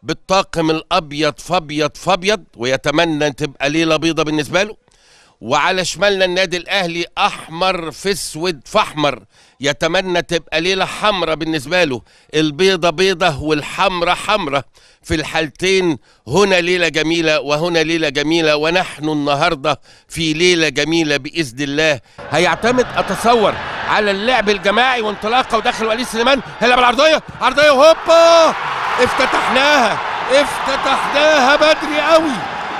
بالطاقم الابيض فابيض فابيض ويتمنى ان تبقى ليله بيضه بالنسبه له وعلى شمالنا النادي الاهلي احمر في اسود في احمر يتمنى تبقى ليله حمراء بالنسبه له البيضه بيضه والحمراء حمراء في الحالتين هنا ليله جميله وهنا ليله جميله ونحن النهارده في ليله جميله باذن الله هيعتمد اتصور على اللعب الجماعي وانطلاقه ودخل وليد سليمان هلا بالعرضيه عرضيه هوبا افتتحناها افتتحناها بدري قوي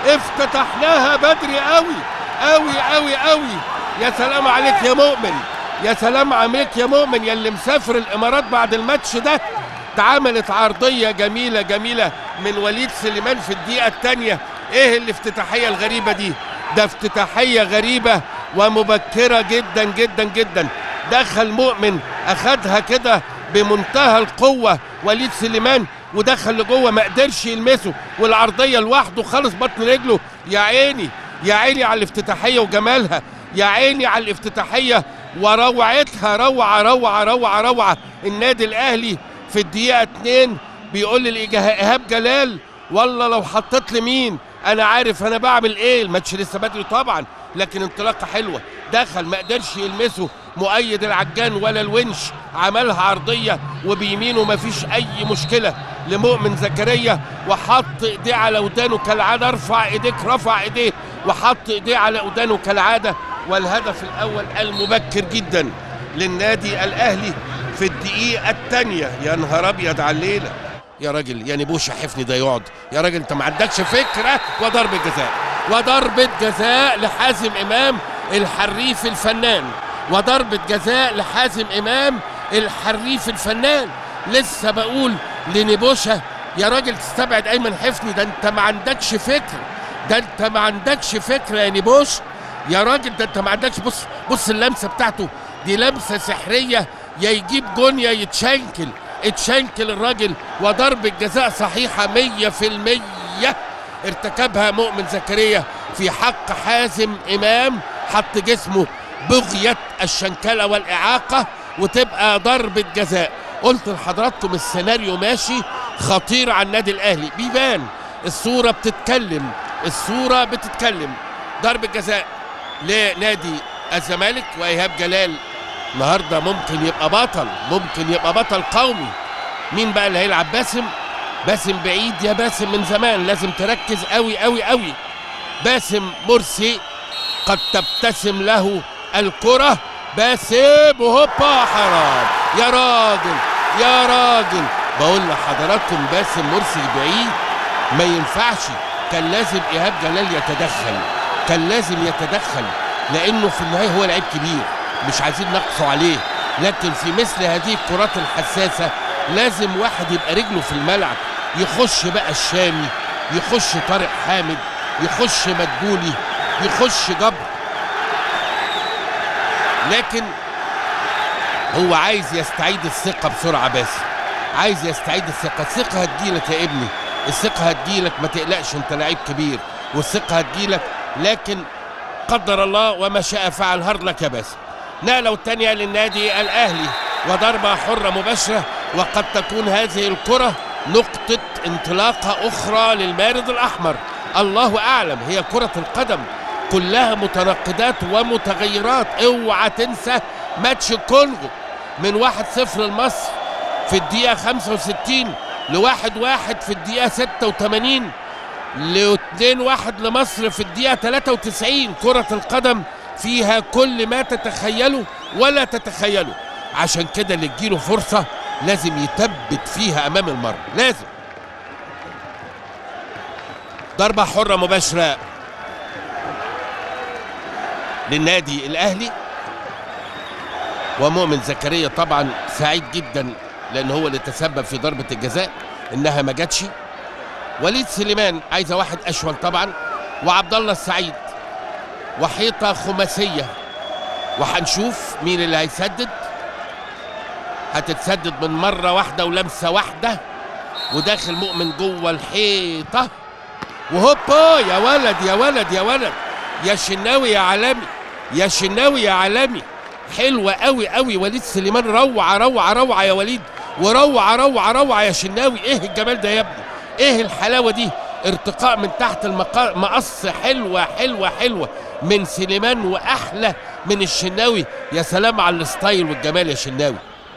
افتتحناها بدري قوي قوي قوي قوي يا سلام عليك يا مؤمن يا سلام عليك يا مؤمن يا اللي مسافر الامارات بعد الماتش ده اتعملت عرضيه جميله جميله من وليد سليمان في الدقيقه الثانيه ايه الافتتاحيه الغريبه دي ده افتتاحيه غريبه ومبكره جدا جدا جدا دخل مؤمن اخدها كده بمنتهى القوه وليد سليمان ودخل لجوه ما قدرش يلمسه والعرضيه لوحده خالص بطن رجله يا عيني يا عيني على الافتتاحيه وجمالها يا عيني على الافتتاحيه وروعتها روعه روعه روعه روعه النادي الاهلي في الدقيقه 2 بيقول لي ايهاب جلال والله لو حطيت لي مين انا عارف انا بعمل ايه الماتش لسه بدري طبعا لكن انطلاقه حلوه دخل ما قدرش يلمسه مؤيد العجان ولا الونش عملها عرضيه وبيمينه ما فيش اي مشكله لمؤمن زكريا وحط ايديه على ودانه كالعاده ارفع ايديك رفع ايديه وحط ايديه على ودانه كالعاده والهدف الاول المبكر جدا للنادي الاهلي في الدقيقه الثانيه يا نهار ابيض على الليله يا راجل يا نبوش حفني ده يقعد يا راجل انت ما عندكش فكره وضربه جزاء وضربه جزاء لحازم امام الحريف الفنان وضربه جزاء لحازم امام الحريف الفنان لسه بقول لنبوشه يا راجل تستبعد ايمن حفني ده انت ما عندكش فكر ده انت ما عندكش فكره يا نبوش يا راجل ده انت ما عندكش بص بص اللمسه بتاعته دي لمسه سحريه يا يجيب جون يا يتشنكل اتشنكل الراجل وضربة جزاء صحيحة مية في المية ارتكبها مؤمن زكريا في حق حازم إمام حط جسمه بغية الشنكلة والإعاقة وتبقى ضربة جزاء قلت لحضراتكم السيناريو ماشي خطير على النادي الأهلي بيبان الصورة بتتكلم الصورة بتتكلم ضربة جزاء لنادي الزمالك وإيهاب جلال النهارده ممكن يبقى بطل ممكن يبقى بطل قومي مين بقى اللي هيلعب باسم باسم بعيد يا باسم من زمان لازم تركز قوي قوي قوي باسم مرسي قد تبتسم له الكرة باسم وهوبا حرام يا راجل يا راجل بقول لحضراتكم باسم مرسي بعيد ما ينفعش كان لازم ايهاب جلال يتدخل كان لازم يتدخل لانه في النهايه هو لعيب كبير مش عايزين نقصوا عليه لكن في مثل هذه الكرات الحساسة لازم واحد يبقى رجله في الملعب يخش بقى الشامي يخش طارق حامد يخش مدبولي يخش جبر لكن هو عايز يستعيد الثقة بسرعة بس عايز يستعيد الثقة الثقة هتجيلك يا ابني الثقة هتجيلك ما تقلقش انت لعيب كبير والثقة هتجيلك لكن قدر الله وما شاء فعل هارد لك يا باسم نقلة الثانية للنادي الأهلي وضربة حرة مباشرة وقد تكون هذه الكرة نقطة انطلاقة أخرى للمارد الأحمر الله أعلم هي كرة القدم كلها متناقضات ومتغيرات اوعى تنسى ماتش الكونغو من واحد صفر لمصر في الدقيقة 65 لواحد واحد في الدقيقة 86 لاتنين واحد لمصر في الدقيقة 93 كرة القدم فيها كل ما تتخيله ولا تتخيله عشان كده اللي تجيله فرصة لازم يثبت فيها أمام المرمى لازم ضربة حرة مباشرة للنادي الأهلي ومؤمن زكريا طبعا سعيد جدا لأن هو اللي تسبب في ضربة الجزاء إنها ما جاتش وليد سليمان عايزة واحد أشول طبعا وعبد الله السعيد وحيطة خماسية وهنشوف مين اللي هيسدد هتتسدد من مرة واحدة ولمسة واحدة وداخل مؤمن جوه الحيطة وهوبا يا ولد يا ولد يا ولد يا شناوي يا عالمي يا شناوي يا عالمي حلوة قوي قوي وليد سليمان روعة روعة روعة يا وليد وروعة روعة روعة يا شناوي ايه الجمال ده يا ابني ايه الحلاوه دي ارتقاء من تحت المقا- مقص حلوه حلوه حلوه من سليمان واحلى من الشناوي يا سلام على الستايل والجمال يا شناوي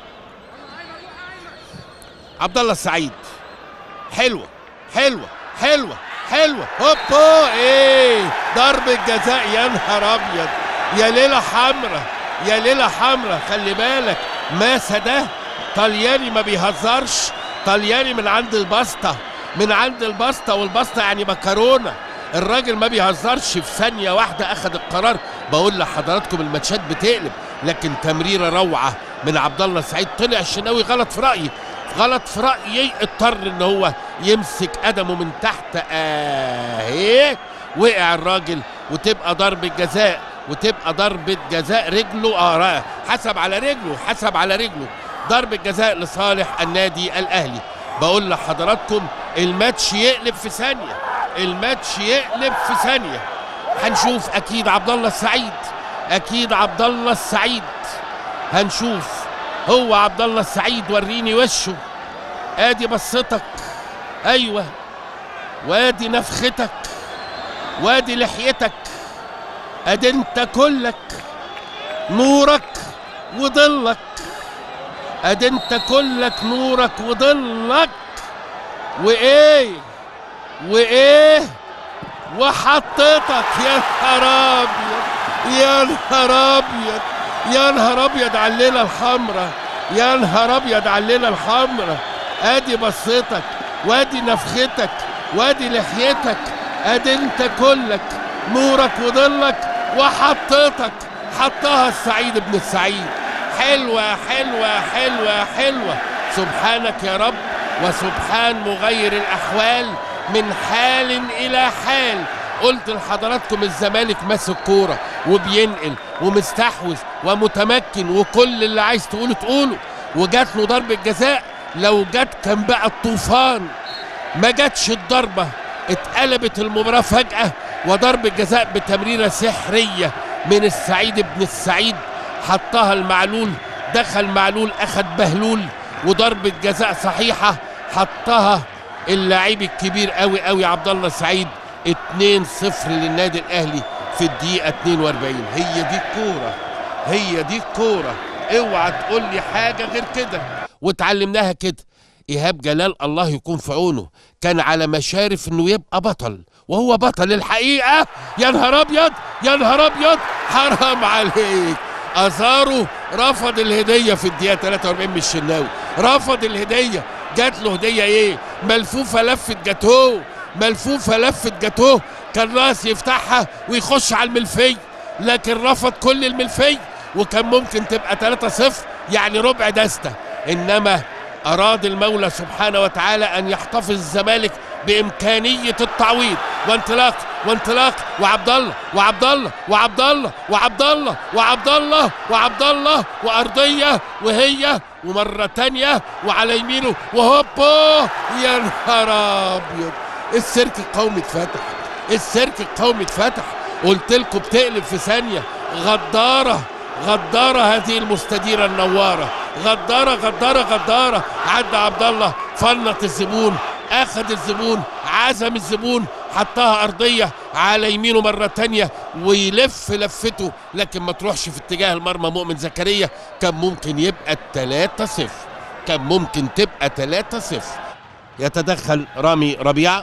عبد الله السعيد حلوه حلوه حلوه حلوه هوبا ايه ضربة جزاء يا نهار ابيض يا ليله حمرا يا ليله حمرا خلي بالك ماسا ده طلياني ما بيهزرش طلياني من عند الباستا من عند الباستا والباستا يعني مكرونه الراجل ما بيهزرش في ثانيه واحده اخذ القرار بقول لحضراتكم الماتشات بتقلب لكن تمريره روعه من عبد الله السعيد طلع الشناوي غلط في رايي غلط في رايي اضطر ان هو يمسك قدمه من تحت اهي وقع الراجل وتبقى ضربه جزاء وتبقى ضربه جزاء رجله اه حسب على رجله حسب على رجله ضربه جزاء لصالح النادي الاهلي بقول لحضراتكم الماتش يقلب في ثانيه الماتش يقلب في ثانيه هنشوف اكيد عبد الله السعيد اكيد عبد الله السعيد هنشوف هو عبد الله السعيد وريني وشه ادي بصتك ايوه وادي نفختك وادي لحيتك ادي انت كلك نورك وضلك ادي انت كلك نورك وضلك وايه وايه وحطيتك يا نهار ابيض يا نهار ابيض يا نهار ابيض على الليله الحمراء يا نهار ابيض على الليله الحمراء ادي بصتك وادي نفختك وادي لحيتك ادي انت كلك نورك وضلك وحطيتك حطها السعيد بن السعيد حلوة حلوة حلوة حلوة سبحانك يا رب وسبحان مغير الأحوال من حال إلى حال قلت لحضراتكم الزمالك ماسك كورة وبينقل ومستحوذ ومتمكن وكل اللي عايز تقوله تقوله وجات له ضربة جزاء لو جت كان بقى الطوفان ما جاتش الضربة اتقلبت المباراة فجأة وضربة جزاء بتمريرة سحرية من السعيد بن السعيد حطها المعلول دخل معلول اخد بهلول وضربة جزاء صحيحة حطها اللاعب الكبير قوي قوي عبد الله سعيد 2-0 للنادي الاهلي في الدقيقة 42 هي دي الكورة هي دي الكورة اوعى تقول لي حاجة غير كده وتعلمناها كده ايهاب جلال الله يكون في عونه كان على مشارف انه يبقى بطل وهو بطل الحقيقه يا نهار ابيض يا نهار ابيض حرام عليك ازارو رفض الهديه في الدقيقه 43 من الشناوي رفض الهديه جات له هديه ايه ملفوفه لفه جاتوه ملفوفه لفه جاتوه كان راس يفتحها ويخش على الملفي لكن رفض كل الملفي وكان ممكن تبقى 3-0 يعني ربع دستة انما اراد المولى سبحانه وتعالى ان يحتفظ الزمالك بامكانيه التعويض وانطلاق وانطلاق وعبد الله وعبد الله وعبد الله وعبد الله وعبد الله وعبد الله وارضيه وهي ومره تانية وعلى يمينه وهوبا يا نهار ابيض السيرك القومي اتفتح السيرك القومي اتفتح قلت لكم بتقلب في ثانيه غداره غدارة هذه المستديرة النوارة غدارة غدارة غدارة عدى عبد الله فنط الزبون اخذ الزبون عزم الزبون حطها ارضية على يمينه مرة تانية ويلف لفته لكن ما تروحش في اتجاه المرمى مؤمن زكريا كان ممكن يبقى التلاتة صفر كان ممكن تبقى تلاتة صفر يتدخل رامي ربيعة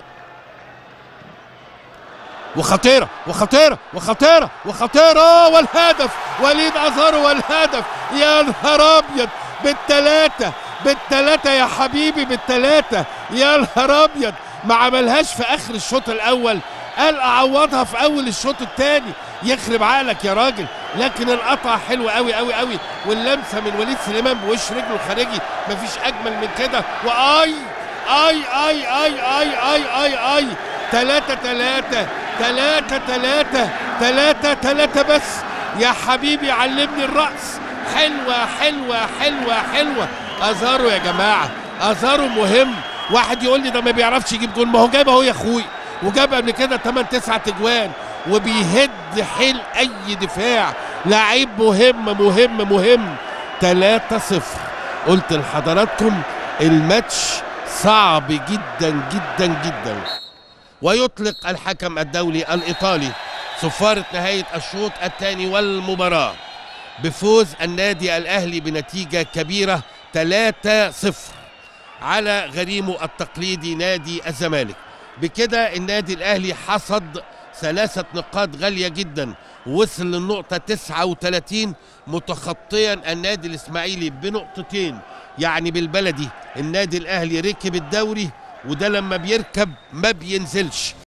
وخطيرة وخطيرة وخطيرة وخطيرة والهدف وليد أزهر والهدف يا نهار أبيض بالتلاتة بالتلاتة يا حبيبي بالتلاتة يا نهار أبيض ما عملهاش في آخر الشوط الأول قال أعوضها في أول الشوط الثاني يخرب عقلك يا راجل لكن القطعة حلوة قوي قوي قوي واللمسة من وليد سليمان بوش رجله الخارجي مفيش أجمل من كده وآي آي آي آي آي آي آي آي تلاتة تلاتة تلاتة تلاتة تلاتة تلاتة بس يا حبيبي علمني الرأس حلوة حلوة حلوة حلوة أزارو يا جماعة أزارو مهم واحد يقول لي ده ما بيعرفش يجيب جول ما هو جايب اهو يا اخوي وجاب قبل كده 8 9 تجوان وبيهد حيل اي دفاع لعيب مهم مهم مهم 3 0 قلت لحضراتكم الماتش صعب جدا جدا جدا ويطلق الحكم الدولي الإيطالي صفارة نهاية الشوط الثاني والمباراة بفوز النادي الأهلي بنتيجة كبيرة 3-0 على غريمه التقليدي نادي الزمالك بكده النادي الأهلي حصد ثلاثة نقاط غالية جدا وصل للنقطة 39 متخطيا النادي الإسماعيلي بنقطتين يعني بالبلدي النادي الأهلي ركب الدوري وده لما بيركب ما بينزلش